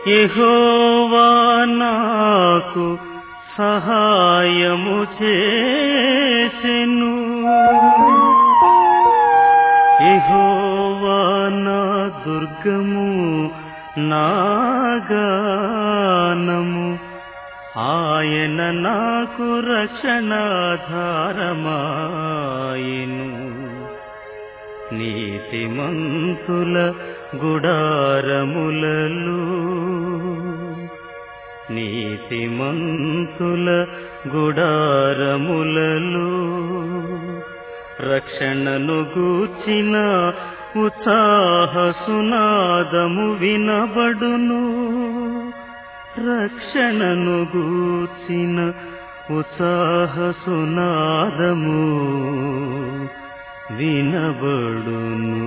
యెహోవా నాకు సహాయము చేసెను యెహోవా నా దుర్గము నాగానము ఆయన నాకు రక్షణాధారమాయను నీతిమంతుల గుడారములలో నీతిమంతుల గుడారములలో రక్షణను గూర్చిన ఉత్సాహ సునాదము వినబడును రక్షణను గూర్చిన ఉత్సాహ సునాదము వినబడును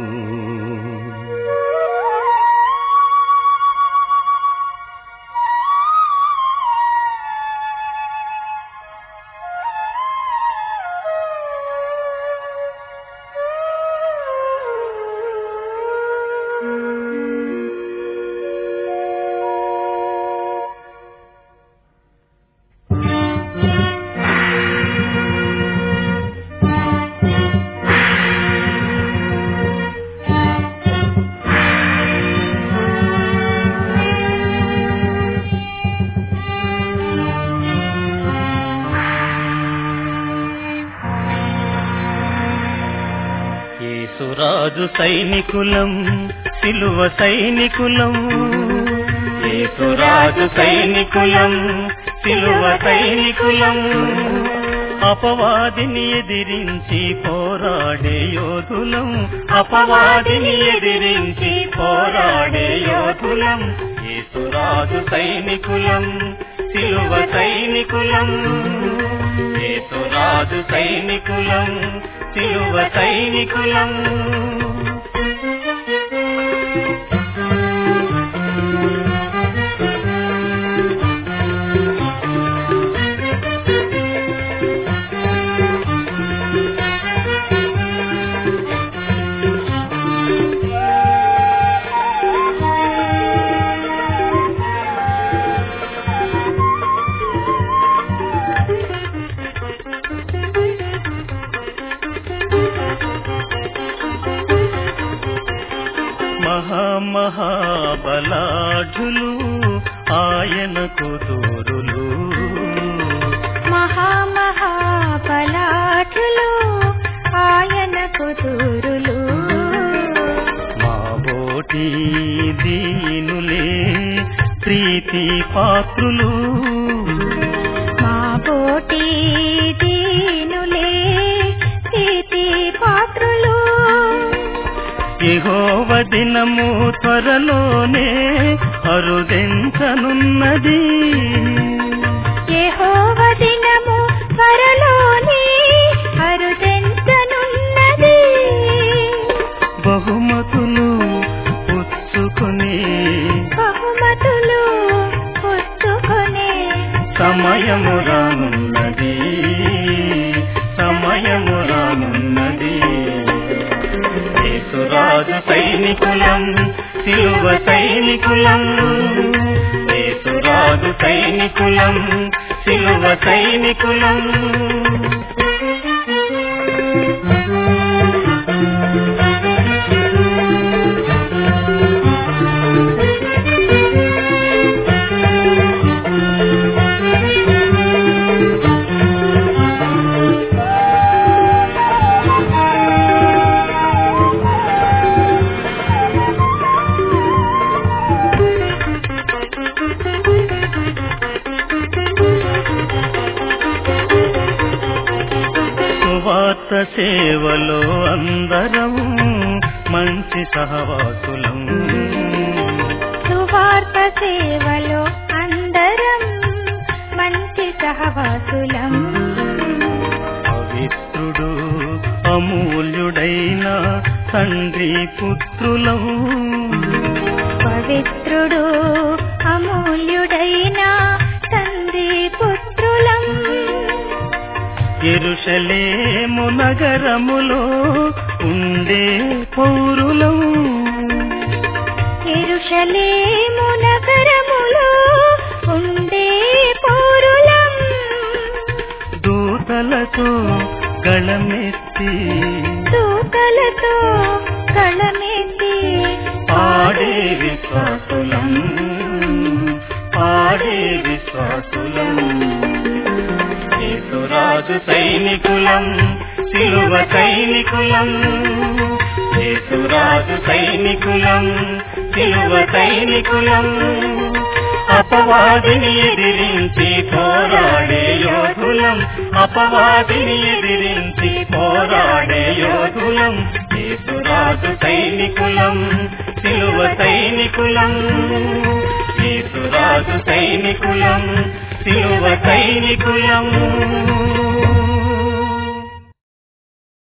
యేసురాజు సైనికులం సిలువ సైనికులం యేసురాజు సైనికులం సిలువ సైనికులం అపవాదిని ఎదిరించి పోరాడే యోధులం అపవాదిని ఎదిరించి పోరాడే యోధులం యేసురాజు సైనికులం సిలువ సైనికులం యేసురాజు సైనికులం సిలువ సైనికులం మహామహాబలాఢులు ఆయనకు దూరులు మహామహాబలాఢ్యులు ఆయనకు దూరులు మా బోటి దీనులే ప్రీతి పాత్రులు మా పోటీ దీనులే ప్రీతి పాత్రులు యెహోవ దినము త్వరలోనే అరుదెంచనున్నది యెహోవ దినము త్వరలోనే అరుదెంచనున్నది బహుమతులు పుచ్చుకొని బహుమతులు పుచ్చుకొనే సమయము రానున్నది సమయము రానున్నది యేసురాజు సైనికులం సిలువ సైనికులం యేసురాజు సైనికులం సిలువ సైనికులం సువార్త సేవలో అందరం మంచి సహవాసులం సువార్త సేవలో అందరం మంచి సహవాసులం పవిత్రుడు అమూల్యుడైన తండ్రి పుత్రులం పవిత్రుడు అమూల్యుడైన తండ్రి పుత్రులం ఎరుషలేము నగరములో ఉండే పౌరులం ఎరుషలేము నగరము గళమెత్తి పాడే విశ్వాసులం పాడే విశ్వాసులం యేసురాజు సైనికులం సిలువ సైనికులం యేసురాజు సైనికులం సిలువ సైనికులం అపవాదిని ఎదిరించి పోరాడే యోధులం అపవాదిని ఎదిరించి పోరాడే యోధులం యేసురాజు సైనికులం సిలువ సైనికులం యేసురాజు సైనికులం సిలువ సైనికులం